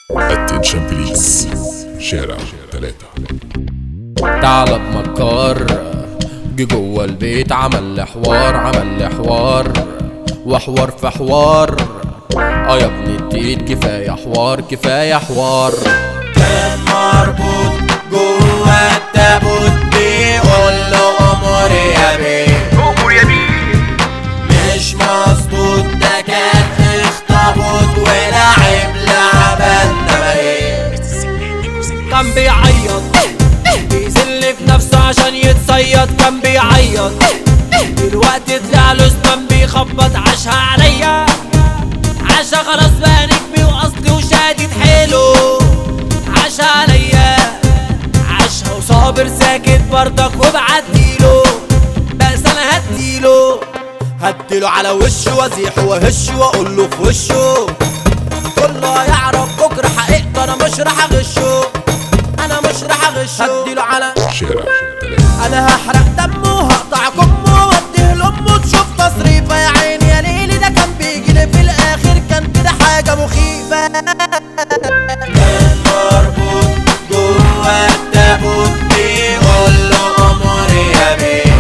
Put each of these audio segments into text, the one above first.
اتنشن بليز شارع تلاتة تعال بمكار جه جوه البيت عمل لي حوار عمل لي حوار وحوار في حوار اه يا ابني التيت كفايه حوار كفايه حوار كان مربوط جوه التابوت بيقول له امور يا بيه امور يا بيه مش مظبوط ده كان اخطبوط ولعب لعبة نباهي كان بيعيط بيذل في نفسه عشان يتصيد كان بيعيط دلوقتي طلع له سبان بيخبط عاشها عليا عاشها خلاص بقى نجمي واصلي وشادد حيله عاشها عليا عاشها وصابر ساكت برضك وبعديله بس انا هديله هديله على وشه وازيحه وهشه واقول له في وشه كله هيعرف بكره حقيقته انا مش راح اغشه انا مش راح اغشه هديله على شارع تلاتة انا هحرق دمه هقطع كمه واديه لامه تشوف تصريفه يا عيني يا ليلي ده كان بيجي في الاخر كان كده حاجه مخيفه كان مربوط جوه التابوت بيقول له امور يا بيه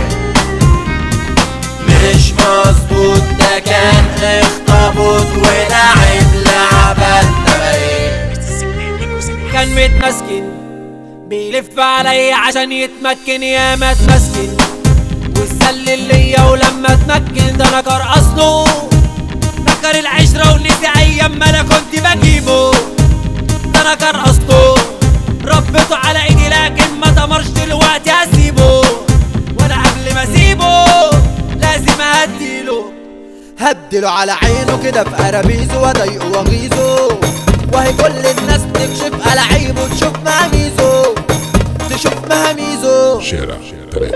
مش مظبوط ده كان اخطبوط ولعب لعبة نباهي كان متمسكن بيلف عليا عشان يتمكن يا ما اتمسكن واتسلل ليا ولما اتمكن ده انا كرقصله فكر العشرة ونسي ايام ما انا كنت بجيبه ده انا كرقصته ربيته على ايدي لكن ما تمرش دلوقتي هسيبه وانا قبل ما اسيبه لازم اهديله هديله على عينه كده في قرابيزه واضايقه واغيظه وهي كل الناس تكشف ألاعيبه تشوف مهاميزه تشوف مهاميزه شارع تلاتة